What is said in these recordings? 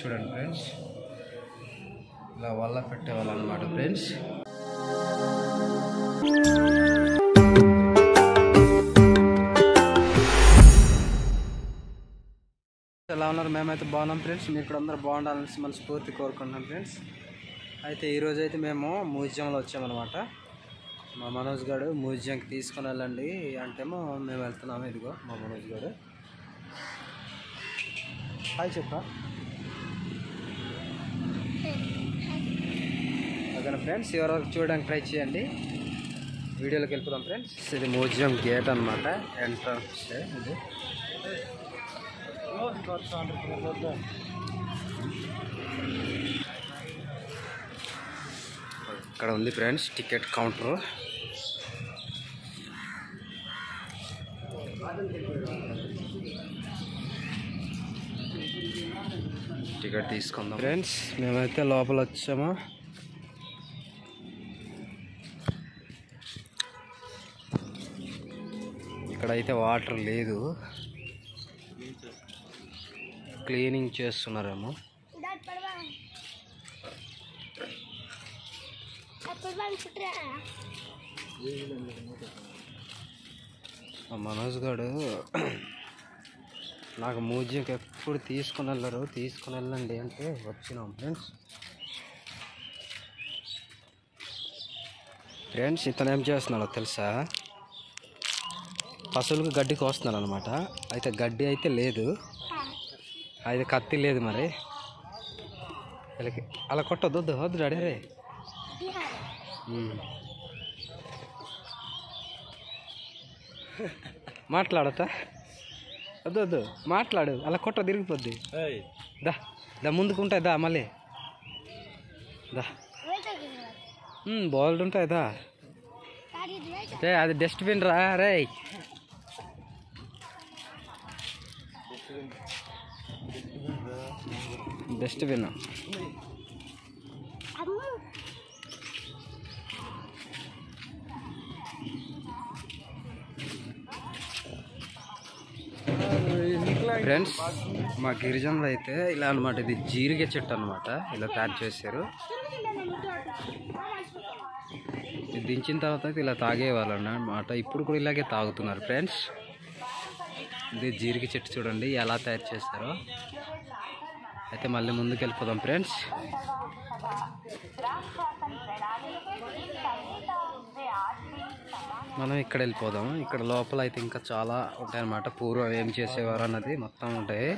చూడండి ఫ్రెండ్స్ ఇలా వల్ల పెట్టేవాళ్ళు అనమాట ఫ్రెండ్స్ ఎలా ఉన్నారు మేమైతే బాగున్నాం ఫ్రెండ్స్ మీరు కూడా అందరూ బాగుండాలని మన స్ఫూర్తి కోరుకుంటున్నాం ఫ్రెండ్స్ అయితే ఈరోజు అయితే మేము మ్యూజియంలో వచ్చామన్నమాట మా మనోజ్ గారు మ్యూజియంకి తీసుకొని వెళ్ళండి అంటేమో మేము వెళ్తున్నాము ఇదిగో మా మనోజ్ గారు హాయ్ చెప్పా ఓకేనా ఫ్రెండ్స్ ఎవరో చూడడానికి ట్రై చేయండి వీడియోలోకి వెళ్ళిపోదాం ఫ్రెండ్స్ ఇది మ్యూజియం గేట్ అనమాట ఎంట్రన్స్ ఇది ఇక్కడ ఉంది ఫ్రెండ్స్ టికెట్ కౌంటర్ టికెట్ తీసుకుందాం ఫ్రెండ్స్ మేమైతే లోపల వచ్చాము ఇక్కడైతే వాటర్ లేదు క్లీనింగ్ చేస్తున్నారేమో Dad, parva. Parva futra. ఆ మనోజ్ గారు నాకు మ్యూజియంకి ఎప్పుడు తీసుకుని వెళ్ళరు తీసుకుని వెళ్ళండి అంటే వచ్చినాం ఫ్రెండ్స్ ఫ్రెండ్స్ ఇతను ఏం చేస్తున్నాడో తెలుసా పశువులకు గడ్డి కోస్తున్నాడు అనమాట అయితే గడ్డి అయితే లేదు అయితే కత్తి లేదు మరి వీళ్ళకి అలా కొట్టొద్దు వద్దు వద్దు డాడీ రే Dihar. ఉమ్. మాట్లాడతా వద్దు వద్దు మాట్లాడు అలా కొట్ట తిరిగిపోద్ది దా దా ముందుకు ఉంటాయి దా మళ్ళీ దా Wait a minute. బోల్డ్ ఉంటాయి దా Daddy, wait. రే అది డస్ట్బిన్ రా రే డస్ట్బిన్ Amma. ఫ్రెండ్స్ మా గిరిజనులు అయితే ఇలా అనమాట ఇది జీరిగ చెట్టు అనమాట ఇలా తయారు చేశారు ఇది దించిన తర్వాత అయితే ఇలా తాగేవాళ్ళు అన్నమాట ఇప్పుడు కూడా ఇలాగే తాగుతున్నారు ఫ్రెండ్స్ ఇది జీరిగ చెట్టు చూడండి ఎలా తయారు చేస్తారో అయితే మళ్ళీ ముందుకు వెళ్ళిపోదాం ఫ్రెండ్స్ మనం ఇక్కడ వెళ్ళిపోదాం ఇక్కడ లోపల అయితే ఇంకా చాలా ఉంటాయన్నమాట పూర్వం ఏం చేసేవారు అన్నది మొత్తం ఉంటాయి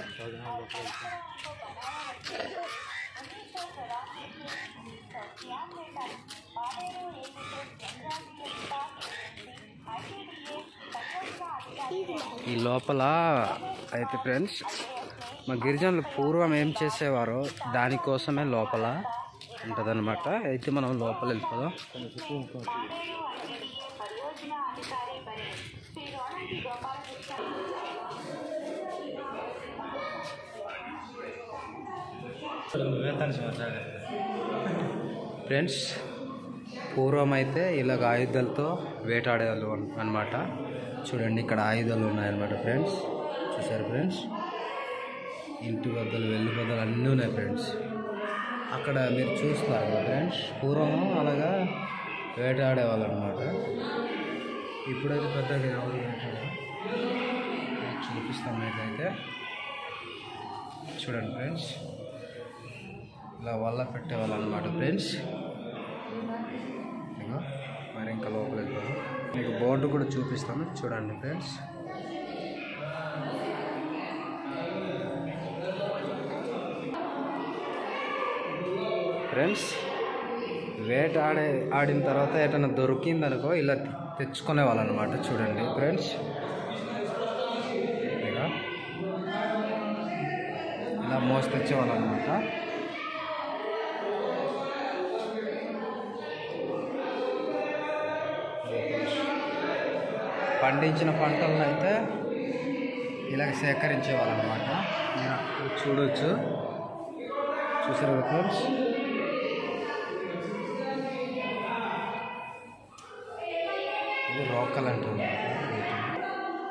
ఈ లోపల అయితే ఫ్రెండ్స్ మా గిరిజనులు పూర్వం ఏం చేసేవారో దానికోసమే లోపల ఉంటుందన్నమాట అయితే మనం లోపల వెళ్ళిపోదాం ఫ్రెండ్స్ పూర్వం అయితే ఇలాగ ఆయుధాలతో వేటాడేవాళ్ళు అనమాట చూడండి ఇక్కడ ఆయుధాలు ఉన్నాయన్నమాట ఫ్రెండ్స్ చూసారు ఫ్రెండ్స్ ఇంటి బద్దలు వెల్లి బద్దలు అన్నీ ఉన్నాయి ఫ్రెండ్స్ అక్కడ మీరు చూస్తున్నారు కదా ఫ్రెండ్స్ పూర్వం అలాగా వేటాడేవాళ్ళు అనమాట ఇప్పుడైతే పెద్దగా ఎవరు వేటాడరు మీకు చూపిస్తాం మీకైతే చూడండి ఫ్రెండ్స్ ఇలా వల్ల పెట్టేవాళ్ళు అనమాట ఫ్రెండ్స్ ఇదిగో, మరి ఇంకా లోపల వెళ్తాము మీకు బోర్డు కూడా చూపిస్తాను చూడండి ఫ్రెండ్స్ ఫ్రెండ్స్ వేట ఆడే ఆడిన తర్వాత ఏటన్నా దొరికిందనుకో ఇలా తెచ్చుకునే వాళ్ళు అనమాట చూడండి ఫ్రెండ్స్ ఇక ఇలా మోసి తెచ్చేవాళ్ళు అనమాట పండించిన పంటలను అయితే ఇలాగ సేకరించేవాళ్ళు అనమాట మీరు అక్కడ చూడొచ్చు చూసారు కదా ఫ్రెండ్స్ ఇది రోకల్ అంటారు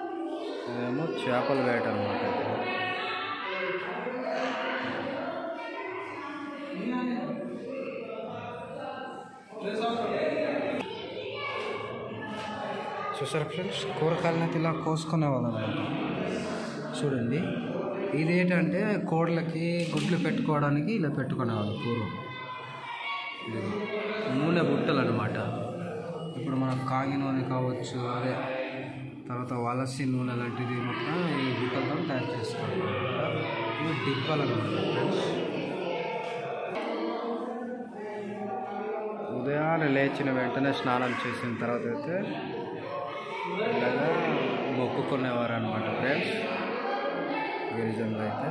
ఇదేమో చేపల వేట అనమాట చూసారా ఫ్రెండ్స్ కూరగాయలను అయితే ఇలా కోసుకునే వాళ్ళం అనమాట చూడండి ఇది ఏంటంటే కోళ్ళకి గుడ్లు పెట్టుకోవడానికి ఇలా పెట్టుకునేవాళ్ళు పూర్వం ఇది నూనె బుట్టలు అనమాట ఇప్పుడు మనం కాగి నూనె కావచ్చు అదే తర్వాత వలసి నూనె లాంటిది మొత్తం ఈ బుట్టలతో తయారు చేసుకోవాలి ఇవి డిప్పలు అనమాట ఫ్రెండ్స్ ఉదయాన్నే లేచిన వెంటనే స్నానం చేసిన తర్వాత అయితే ఇలాగా మొక్కుకునేవారు అనమాట ఫ్రెండ్స్ గిరిజనులు అయితే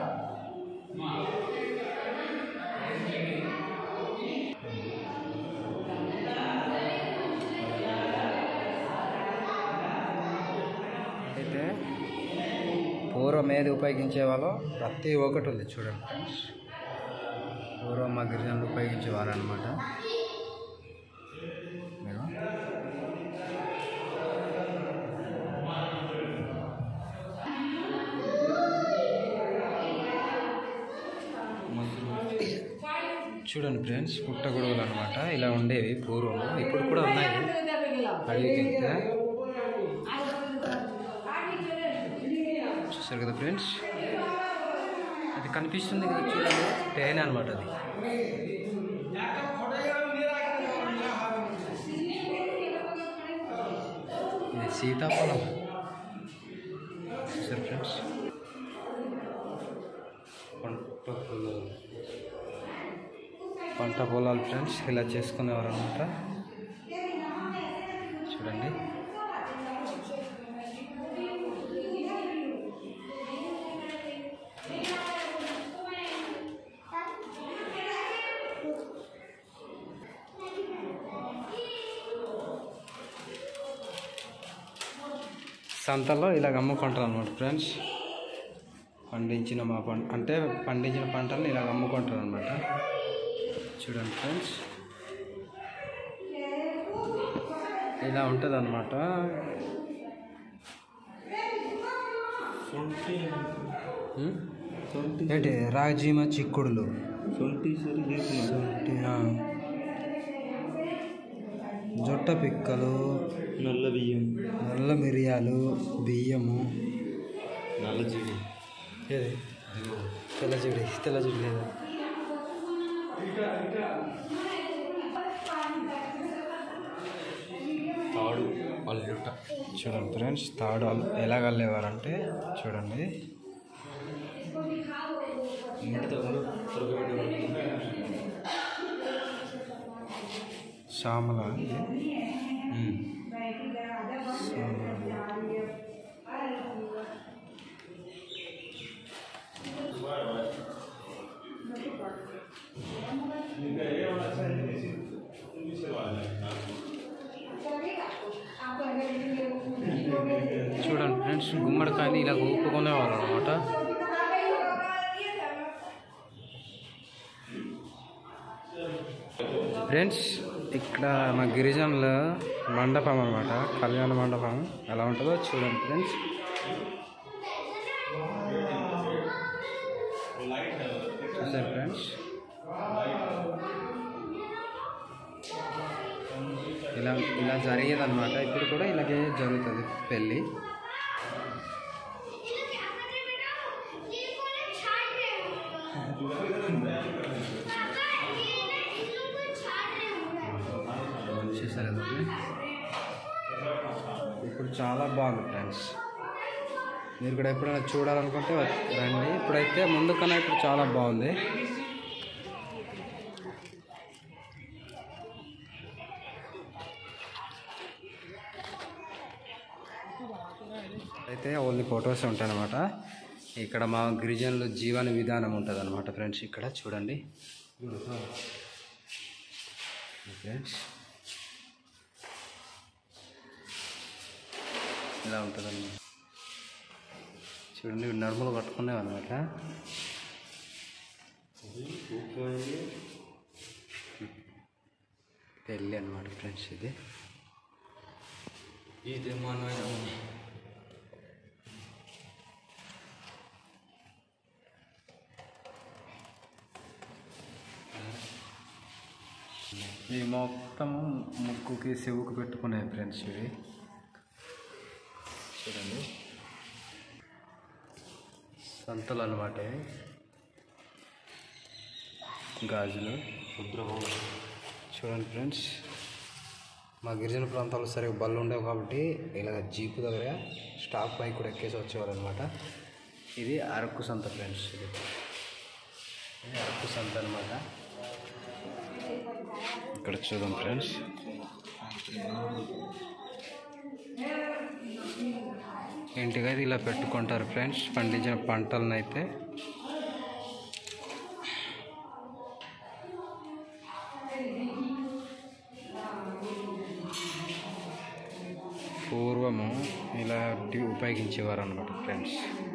అయితే పూర్వం ఏది ఉపయోగించే వాళ్ళో ప్రతి ఒక్కటి ఉంది చూడండి ఫ్రెండ్స్ పూర్వం మా గిరిజనులు ఉపయోగించేవారు అనమాట చూడండి ఫ్రెండ్స్ పుట్టగొడుగులు అనమాట ఇలా ఉండేవి పూర్వం ఇప్పుడు కూడా ఉన్నాయి అడవికి వెళ్తే చూసారు కదా ఫ్రెండ్స్ అది కనిపిస్తుంది కదా చూడండి తేనె అనమాట అది ఇది సీతాఫలం చూసారు ఫ్రెండ్స్ పంట పొలాలు పంట పొలాలు ఫ్రెండ్స్ ఇలా చేసుకునేవారు అనమాట చూడండి సంతలో ఇలాగ అమ్ముకుంటారు అనమాట ఫ్రెండ్స్ పండించిన మా పంట అంటే పండించిన పంటలను ఇలాగ అమ్ముకుంటారు అనమాట చూడండి ఫ్రెండ్స్ ఇలా ఉంటుంది అనమాట ఏంటి రాజీమ చిక్కుడులు సొంటి సరి చేసిన సొంటి, ఆ. జొట్ట పిక్కలు నల్ల బియ్యం నల్ల మిరియాలు బియ్యము నల్ల జీడి ఏది తెల్లజుడి తెల్లజుడి లేదా తాడు అల్లుట చూడండి ఫ్రెండ్స్ తాడు అల్- ఎలా కల్లేవారంటే చూడండి ఇంటి తగ్గులు సామల ఇది. సామల. చూడండి ఫ్రెండ్స్ గుమ్మడికాయని ఇలా ఊపుకునేవారు అనమాట ఫ్రెండ్స్ ఇక్కడ మా గిరిజనుల మండపం అనమాట కళ్యాణ మండపం ఎలా ఉంటుందో చూడండి ఫ్రెండ్స్ చూసారు ఫ్రెండ్స్ ఇలా ఇలా జరిగేది అనమాట ఇప్పుడు కూడా ఇలాగే జరుగుతుంది పెళ్ళి చూసారు కదండి ఇప్పుడు చాలా బాగుంది ఫ్రెండ్స్ మీరు కూడా ఎప్పుడైనా చూడాలనుకుంటే రండి ఇప్పుడైతే ముందు కన్నా ఇప్పుడు చాలా బాగుంది అయితే ఓన్లీ ఫొటోస్ ఉంటాయి అనమాట ఇక్కడ మా గిరిజనుల జీవన విధానం ఉంటుంది అనమాట ఫ్రెండ్స్ ఇక్కడ చూడండి ఫ్రెండ్స్ ఇలా ఉంటుంది అనమాట చూడండి ఇవి నడుములు కట్టుకునేవి అనమాట పెళ్ళి అనమాట ఫ్రెండ్స్ ఇది ఇది మన ఇవి మొత్తం ముక్కుకి చెవుకు పెట్టుకునే ఫ్రెండ్స్ ఇవి చూడండి సంతలు అనమాట ఇవి గాజులు చూడండి ఫ్రెండ్స్ మా గిరిజన ప్రాంతాల్లో సరిగ్గా బళ్ళు ఉండవు కాబట్టి ఇలా జీపు దగ్గర స్టాప్ పై కూడా ఎక్కేసి వచ్చేవారు అనమాట ఇది అరకు సంత ఫ్రెండ్స్ ఇది ఇది అరకు సంత అనమాట ఇక్కడ చూద్దాం ఫ్రెండ్స్ ఇంటికైతే ఇలా పెట్టుకుంటారు ఫ్రెండ్స్ పండించిన పంటలను అయితే పూర్వము ఇలాంటివి ఉపయోగించేవారు అనమాట ఫ్రెండ్స్